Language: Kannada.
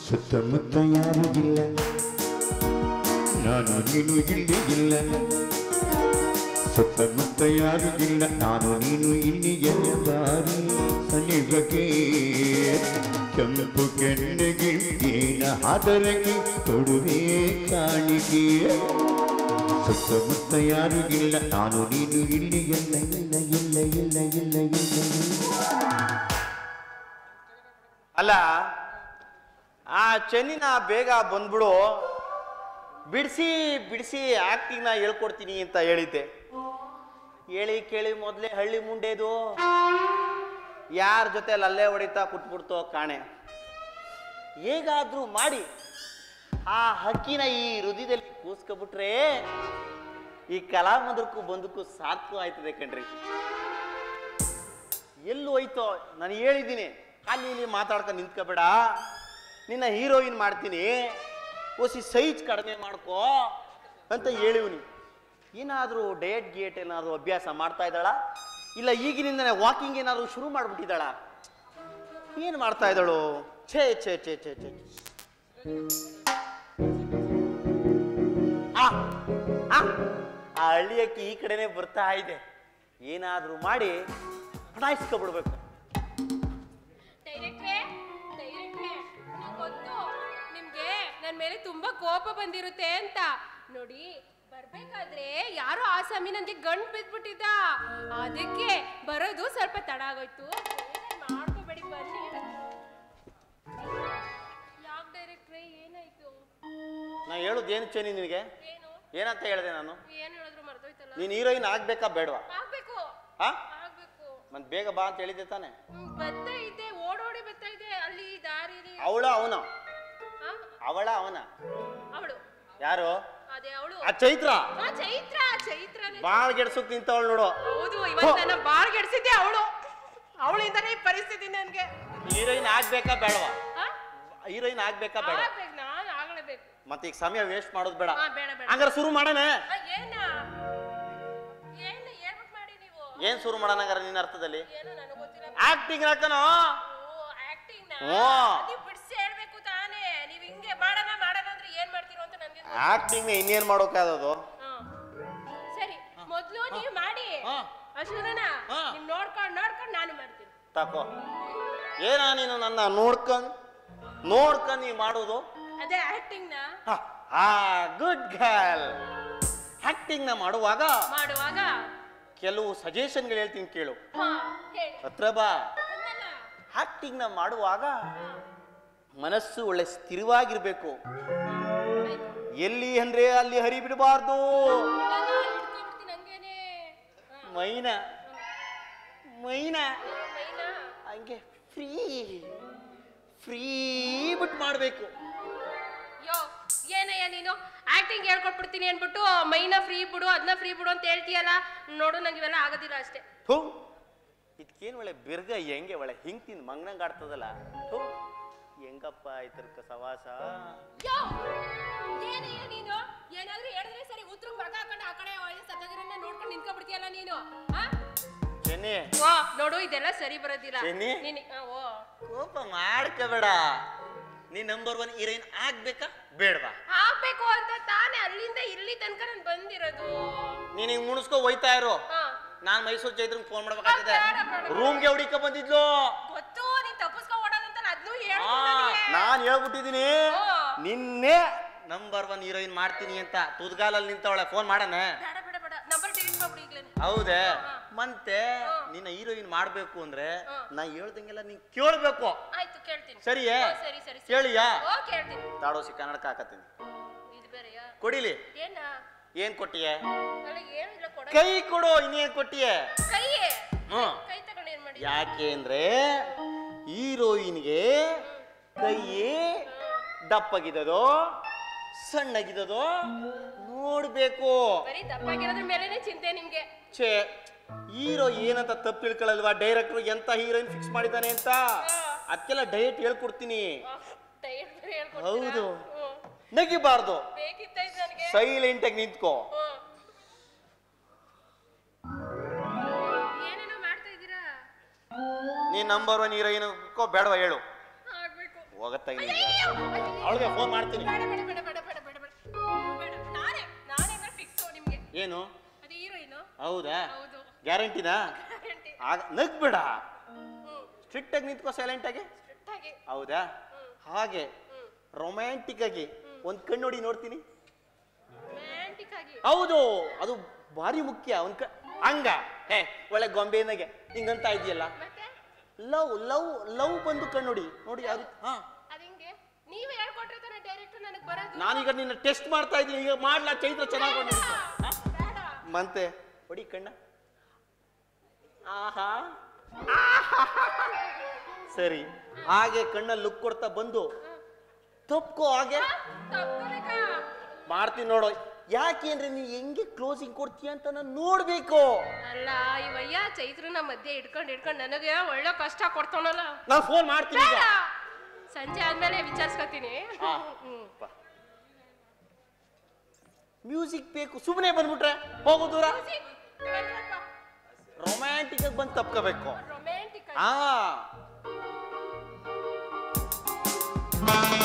ಸುತ್ತಮುತ್ತ ಯಾರು ಇಲ್ಲ ನಾನು ನೀನು ಇಲ್ಲಿ ಇಲ್ಲ ಸುತ್ತಮುತ್ತ ಯಾರು ಇಲ್ಲ ನಾನು ನೀನು ಇಲ್ಲಿಗೆ ದಾರಿ ಸನಿಹಕ್ಕೆ ಕೆಂಪು ಕೆಂಡಿಗೆ ಏನ ಹಾದರಗಿ ಕೊಡುವೆ ಕಾಣಿಕೆ ಸುತ್ತಮುತ್ತ ಯಾರು ಇಲ್ಲ ನಾನು ನೀನು ಇಲ್ಲಿ ಇಲ್ಲ ಇಲ್ಲ ಇಲ್ಲ ಇಲ್ಲ ಇಲ್ಲ ಇಲ್ಲ ಇಲ್ಲ ಅಲ್ಲ ಆ ಚೆನ್ನಿನ ಬೇಗ ಬಂದ್ಬಿಡು ಬಿಡಿಸಿ ಬಿಡಿಸಿ ಆಕ್ಟಿಂಗ್ನ ಹೇಳ್ಕೊಡ್ತೀನಿ ಅಂತ ಹೇಳಿದ್ದೆ ಹೇಳಿ ಕೇಳಿ ಮೊದಲೇ ಹಳ್ಳಿ ಮುಂಡೆದು ಯಾರ ಜೊತೆ ಅಲ್ಲೇ ಹೊಡಿತಾ ಕುಟ್ಬಿಡ್ತೋ ಕಾಣೆ ಹೇಗಾದ್ರೂ ಮಾಡಿ ಆ ಹಕ್ಕಿನ ಈ ಹೃದಯದಲ್ಲಿ ಕೂಸ್ಕೊಬಿಟ್ರೆ ಈ ಕಲಾಮಂದಿರಕ್ಕೂ ಬಂದಕ್ಕೂ ಸಾರ್ಥಕ ಆಯ್ತದೆ ಕಣ್ರಿ ಎಲ್ಲೂ ಹೋಯ್ತೋ ನಾನು ಹೇಳಿದ್ದೀನಿ ಅಲ್ಲಿ ಇಲ್ಲಿ ಮಾತಾಡ್ಕೊಂಡು ನಿಂತ್ಕೋಬೇಡ ನಿನ್ನ ಹೀರೋಯಿನ್ ಮಾಡ್ತೀನಿ ಓಸಿ ಸೈಜ್ ಕಡಿಮೆ ಮಾಡ್ಕೋ ಅಂತ ಹೇಳಿವ್ನಿ ಏನಾದರೂ ಡಯಟ್ ಗಿಯಟ್ ಏನಾದರೂ ಅಭ್ಯಾಸ ಮಾಡ್ತಾ ಇದ್ದಾಳ ಇಲ್ಲ ಈಗಿನಿಂದನೇ ವಾಕಿಂಗ್ ಏನಾದರೂ ಶುರು ಮಾಡಿಬಿಟ್ಟಿದ್ದಾಳ ಏನು ಮಾಡ್ತಾ ಇದ್ದಾಳು ಛೇ ಛೇ ಛೇ ಛೇ ಛೇ ಆ, ಆ, ಆ ಹಳ್ಳಿಯಕ್ಕೆ ಈ ಕಡೆನೇ ಬರ್ತಾ ಇದೆ ಏನಾದರೂ ಮಾಡಿ ಪಟಾಯಿಸ್ಕೊಬಿಡ್ಬೇಕು ಡೈರೆಕ್ಟ್ರೇ ಡೈರೆಕ್ಟ್ರೇ ನಂಗ್ ಗೊತ್ತು ನಿಮ್ಗೆ ನನ್ ಮೇಲೆ ತುಂಬಾ ಕೋಪ ಬಂದಿರುತ್ತೆ ಅಂತ ನೋಡಿ ಬರ್ಬೇಕಾದ್ರೆ ಯಾರೋ ಆಸಾಮಿ ನನ್ಗೆ ಗಂಟ್ ಬಿದ್ಬಿಟ್ಟಿದ್ದ ಅದಕ್ಕೆ ಬರೋದು ಸ್ವಲ್ಪ ತಡ ಆಗೋಯ್ತು ಬೇಗ ಮಾಡ್ಕೋಬೇಡಿ ಬನ್ನಿ ಯಾಕೆ ಡೈರೆಕ್ಟ್ರೇ ಏನಾಯ್ತು ನಾ ಹೇಳುದು ಏನು ಚೇನಿ ನಿನಗೆ ಏನು ಏನಂತ ಹೇಳಿದೆ ನಾನು ಏನ್ ಹೇಳಿದ್ರು ಮರ್ತೋಯ್ತಲ್ಲ ನೀನು ಹೀರೋಯಿನ್ ಆಗ್ಬೇಕಾ ಬೇಡವಾ ಆಗ್ಬೇಕು ಹಾ ಆಗ್ಬೇಕು ಮತ್ ಬೇಗ ಬಾ ಅಂತ ಹೇಳಿದ್ದೆ ತಾನೆ ಹ್ಮ್, ಬರ್ತಾ ಇದ್ದೆ ಓಡೋಡಿ ಬರ್ತಾ ಇದ್ದೆ ಅಲ್ಲಿ ದಾರಿಲಿ ಅವಳ ಅವನ ಆ? ಅವಳ ಅವನ ಅವಳು ಯಾರು ಅದೇ ಅವಳು ಆ ಚೈತ್ರ ಆ, ಚೈತ್ರ ಚೈತ್ರನೇ ಬಾಳ್ ಗೆಡ್ಸಕ್ ನಿಂತವಳು ನೋಡು ಹೌದು ಇವತ್ತು ನನ್ನ ಬಾಳ್ ಗೆಡ್ಸಿದ್ದೆ ಅವಳು ಅವಳಿಂದನೇ ಈ ಪರಿಸ್ಥಿತಿ ನನ್ಗೆ ಹೀರೋಯಿನ್ ಆಗ್ಬೇಕಾ ಬೇಡವಾ ಆ? ಹೀರೋಯಿನ್ ಆಗ್ಬೇಕಾ ಬೇಡ ಆಗ್ಬೇಕು ನಾನ್ ಆಗ್ಲೇಬೇಕು ಮತ್ತೆ ಈಗ ಸಮಯ ವೇಸ್ಟ್ ಮಾಡೋದು ಬೇಡ ಹಾ ಬೇಡ ಬೇಡ ಹಂಗಾರೆ ಶುರು ಮಾಡೋಣ ಆ, ಏನ ಏನ್ ಹೇಳ್ಬಿಟ್ ಮಾಡಿ ನೀವು ಏನ್ ಶುರು ಮಾಡೋಣ ಹಂಗಾರೆ ನಿನ್ನ ಅರ್ಥದಲ್ಲಿ ಏನೋ ನನಗೆ ಗೊತ್ತಿಲ್ಲ ಆಕ್ಟಿಂಗ್ ಹಾಕನೋ ಓ ಆಕ್ಟಿಂಗ್ ನ ಓ. ನೀವು ಬಿಡಿಸಿ ಹೇಳ್ಬೇಕು ತಾನೇ ನೀವ್ ಹಿಂಗೆ ಮಾಡೋಣ ಮಾಡೋಣ ಅಂದ್ರೆ ಏನ್ ಮಾಡ್ತೀರೋ ಅಂತ ನನ್ಗೆ ಗೊತ್ತಿಲ್ಲ. ಆಕ್ಟಿಂಗ್ ಇನ್ನೇನ್ ಮಾಡೋಕ್ಕಾಗೋದು ಹಾ. ಸರಿ ಮೊದ್ಲು ನೀವು ಮಾಡಿ ಹಾ. ಅಶೋಕನ ಹಾ. ನೀವ್ ನೋಡ್ಕೊಂಡ್ ನೋಡ್ಕೊಂಡ್ ನಾನು ಮಾಡ್ತೀನಿ ತಕೋ ಏನ ನೀನು ನನ್ನ ನೋಡ್ಕೊಂಡ್ ನೋಡ್ಕೊಂಡ್ ನೀ ಮಾಡೋದು ಅದೇ ಆಕ್ಟಿಂಗ್ ನ ಆ ಗುಡ್ ಗರ್ಲ್ ಆಕ್ಟಿಂಗ್ ನ ಮಾಡುವಾಗ ಮಾಡುವಾಗ ಕೆಲವು ಸಜೆಷನ್ಗಳು ಹೇಳ್ತೀನಿ ಕೇಳು ಹಾ ಹೇಳಿ ಹತ್ರ ಬಾ ಅನ್ನಲ್ಲ. ಆಕ್ಟಿಂಗ್ ನ ಮಾಡುವಾಗ ಮನಸ್ಸು ಒಳ್ಳೆ ಸ್ಥಿರವಾಗಿರ್ಬೇಕು ಆಯ್ತು. ಎಲ್ಲಿ ಅಂದ್ರೆ ಅಲ್ಲಿ ಹರಿಬಿಡಬಾರ್ದು ನಾನು ಹಿಡ್ಕೊಂಡ್ಬಿಡ್ತೀನಿ ಹಂಗೇನೆ ಹಾ. ಮೈನ ಮೈನ ಮೈನ ಹಂಗೆ ಫ್ರೀ ಫ್ರೀ ಬಿಟ್ಟು ಮಾಡಬೇಕು ಯೋ ಏನಯ್ಯ ನೀನು ಆಕ್ಟಿಂಗ್ ಹೇಳ್ಕೊಟ್ಬಿಡ್ತೀನಿ ಅನ್ಬಿಟ್ಟು ಮೈನ ಫ್ರೀ ಬಿಡು ಅದನ್ನ ಫ್ರೀ ಬಿಡು ಅಂತ ಹೇಳ್ತೀಯಲ್ಲ ನೋಡು ನಂಗೆ ಇವೆಲ್ಲ ಆಗೋದಿಲ್ಲ ಅಷ್ಟೇ ಥೂ ಇದಕ್ಕೇನು ಒಳ್ಳೆ ಬಿರ್ಗ ಹೆಂಗೆ ಒಳ್ಳೆ ಹಿಂಗ್ ತಿಂದು ಮಂಗ್ನಂಗ್ ಆಡ್ತದಲ್ಲ ಥೂ ಹೆಂಗಪ್ಪ ಇತರ್ಕ ಸವಾಸ ಯೋ ಏನಯ್ಯ ನೀನು ಏನಾದ್ರೂ ಹೇಳಿದ್ರೆ ಸರಿ ಉತ್ತರ ಮಗ ಹಾಕೊಂಡು ಆ ಕಡೆ ಒಳ್ಳೆ ಸತ್ತಗಿರನ್ನ ನೋಡ್ಕೊಂಡು ನಿಂತ್ಕೊಬಿಡ್ತೀಯಲ್ಲ ನೀನು ಆ? ಚೆನ್ನಿ ಓ ನೋಡು ಇದೆಲ್ಲ ಸರಿ ಬರೋದಿಲ್ಲ ಚೆನ್ನಿ? ನೀನ್ ಆ, ಓ ಕೋಪ ಮಾಡ್ಕೋಬೇಡ ನೀ ನಂಬರ್ ಒನ್ ಹೀರೋಯಿನ್ ಆಗ್ಬೇಕಾ ಬೇಡವಾ ಆಗ್ಬೇಕು ಅಂತ ತಾನೇ ಅಲ್ಲಿಂದ ಇಲ್ಲಿ ತನಕ ನಾನು ಬಂದಿರೋದು ನೀನ್ ಹಿಂಗ್ ಮುಣಿಸ್ಕೊ ಹೋಯ್ತಾ ಇರು ಹಾ ನಾನ್ ಮೈಸೂರು ಚೈತ್ರನ್ ಫೋನ್ ಮಾಡ್ಬೇಕಾಗಿದೆ ಬೇಡ, ಬೇಡ. ರೂಮ್ಗೆ ಹುಡಿಕ ಬಂದಿದ್ಲು ಗೊತ್ತು ನೀನ್ ತಪ್ಪಿಸ್ಕೊ ಓಡೋದಂತ ಅದ್ನೂ ಆ, ಹೇಳಿ ನಾನ್ ಹೇಳ್ಬಿಟ್ಟಿದೀನಿ ಓ. ನಿನ್ನೆ ನಂಬರ್ ಒನ್ ಹೀರೋಯಿನ್ ಮಾಡ್ತೀನಿ ಅಂತ ತುದ್ಗಾಲಲ್ಲಿ ನಿಂತವಳೆ ಫೋನ್ ಮಾಡಣ ಬೇಡ ಬೇಡ ಬೇಡ ನಂಬರ್ ಡಿಲೀಟ್ ಮಾಡ್ಬಿಡಿ ಈಗ್ಲೇನೆ ಹೌದೇ ಹಾ. ಮತ್ತೆ ಹಾ. ನಿನ್ನ ಹೀರೋಯಿನ್ ಮಾಡ್ಬೇಕು ಅಂದ್ರೆ ಹಾ. ನಾ ಹೇಳ್ದಂಗೆಲ್ಲ ನೀನ್ ಕೇಳ್ಬೇಕು ಆಯ್ತು ಕೇಳ್ತೀನಿ ಸರಿಯೇ ಓ, ಸರಿ ಸರಿ ಸರಿ. ಕೇಳಿಯಾ ಓ ಕೇಳ್ತೀನಿ ತಾಡೋಸಿ ಕನ್ನಡಕ ಹಾಕತ್ತೀನಿ ಇದು ಬೇರೆಯಾ ಕೊಡಿಲಿ ಏನ ಏನ್ ಕೊಟ್ಟಿಯೆ ನನಗೆ ಏನಿಲ್ಲ ಕೊಡ ಕೈ ಕೊಡು ಇನ್ನೇನ್ ಕೊಟ್ಟಿಯೆ ಕೈಯೇ ಹ್ಮ್ ಕೈ ತಗೊಂಡು ಏನ್ ಮಾಡಿ ಯಾಕೆ ಅಂದ್ರೆ ಹೀರೋಯಿನ್ಗೆ ಕೈ ದಪ್ಪಗಿದದೋ ಸಣ್ಣಗಿದದೋ ನೋಡ್ಬೇಕು ಬರೀ ದಪ್ಪಾಗಿರೋದ್ರ ಮೇಲೆನೆ ಚಿಂತೆ ನಿಮ್ಗೆ ಛೇ ಹೀರೋ ಏನಂತ ತಪ್ಪು ತಿಳ್ಕೊಳ್ಳಲ್ವಾ ಡೈರೆಕ್ಟರ್ ಎಂತ ಹೀರೋಯಿನ್ ಫಿಕ್ಸ್ ಮಾಡಿದಾನೆ ಅಂತ ಅದಕ್ಕೆಲ್ಲ ಡಯಟ್ ಹೇಳ್ಕೊಡ್ತೀನಿ ಡಯಟ್ ಬೇರೆ ಹೇಳ್ಕೊಡ್ತೀರಾ? ಹೌದು. ಹ್ಮ್. ನಗಿಬಾರ್ದು ಬೇಕಿತ್ತ ಇದು ನನಗೆ ಸೈಲೆಂಟ್ ಆಗಿ ನಿಂತ್ಕೋ ಹ್ಮ್. ಏನೇನೋ ಮಾಡ್ತಾ ಇದ್ದೀರಾ ನೀನ್ ನಂಬರ್ ಒನ್ ಹೀರೋಯಿನ್ ಬೇಡವಾ ಹೇಳು ಆಗ್ಬೇಕು ಹೋಗತ್ತಾಗ ಅವಳಿಗೆ ಫೋನ್ ಮಾಡ್ತೀನಿ ಬೇಡ ಬೇಡ ಬೇಡ ಬೇಡ ಬೇಡ ಬೇಡ ಬೇಡ ಬೇಡ ನಾನೇ ನಾನೇ ಫಿಕ್ಸ್ ನಿಮ್ಗೆ ಏನು ಅದು ಹೀರೋಯಿನು ಹೌದಾ ಹೌದು ಗ್ಯಾರಂಟಿನಾ ಗ್ಯಾರಂಟಿ ಆಗ ನಗ್ಬೇಡ ಹ್ಮ್ ಸ್ಟ್ರಿಕ್ಟ್ ಆಗಿ ನಿಂತ್ಕೋ ಸೈಲೆಂಟ್ ಆಗಿ ಸ್ಟ್ರಿಕ್ಟ್ ಆಗಿ ಹೌದಾ ಹಾಗೆ ರೊಮ್ಯಾಂಟಿಕ್ ಆಗಿ ಒಂದ್ ಕಣ್ಣು ನೋಡಿ ನೋಡ್ತೀನಿ ರೊಮ್ಯಾಂಟಿಕ್ ಆಗಿ ಹೌದು ಅದು ಭಾರಿ ಮುಖ್ಯ ಒಂದ್ ಕ ಹಂಗ ಹೇ ಒಳ್ಳೆ ಗೊಂಬೆನಾಗೆ ಹಿಂಗಂತ ಇದೆಯಲ್ಲ ಮತ್ತೆ ಲವ್ ಲವ್ ಲವ್ ಬಂದು ಕಣ್ಣು ನೋಡಿ ನೋಡಿ ಯಾವ ರೀತಿ ಹಾ ಅದಿಂಗೆ ನೀವೇ ಹೇಳ್ಕೊಟ್ರೆ ತಾನೇ ಡೈರೆಕ್ಟ್ ನನಗೆ ಬರೋದು ನಾನೀಗ ನಿನ್ನ ಟೆಸ್ಟ್ ಮಾಡ್ತಾ ಇದ್ದೀನಿ ಈಗ ಮಾಡ್ಲಾ ಚೈತ್ರ ಚೆನ್ನಾಗಿ ಬೇಡ, ಬೇಡ ಮಂತೆ ಹೊಡಿ ಕಣ್ಣ ಆಹಾ ಸರಿ ಹಾಗೆ ಕಣ್ಣಲ್ಲಿ ಲುಕ್ ಕೊಡ್ತಾ ಬಂದು ತಪ್ಕೋ ಹಾಗೆ ತಪ್ಕೊಬೇಕಾ ಮಾಡ್ತೀನಿ ನೋಡೋ ಯಾಕೆಂದ್ರೆ ನೀ ಹೆಂಗೆ ಕ್ಲೋಸಿಂಗ್ ಕೊಡ್ತೀಯ ಅಂತ ನಾನು ನೋಡ್ಬೇಕು ಅಲ್ಲ ಇವಯ್ಯ ಚೈತ್ರನ ಮಧ್ಯೆ ಇಟ್ಕೊಂಡು ಇಟ್ಕೊಂಡು ನನಗೆ ಒಳ್ಳೆ ಕಷ್ಟ ಕೊಡ್ತಾನಲ್ಲ ನಾನು ಫೋನ್ ಮಾಡ್ತೀನಿ ಈಗ ಬೇಡ. ಸಂಜೆ ಆದ್ಮೇಲೆ ವಿಚಾರಿಸ್ಕೊತೀನಿ ಹಾ. ಹ್ಮ್. ಮ್ಯೂಸಿಕ್ ಬೇಕು ಸುಮ್ಮನೆ ಬಂದ್ಬಿಟ್ರೆ ಹೋಗೋ ದೂರ Music, ಬಂದ್ರಪ್ಪ. ರೊಮ್ಯಾಂಟಿಕ್ ಆಗಿ ಬಂದು ತಪ್ಕೋಬೇಕು Romantic ಆಗಿ. ಆ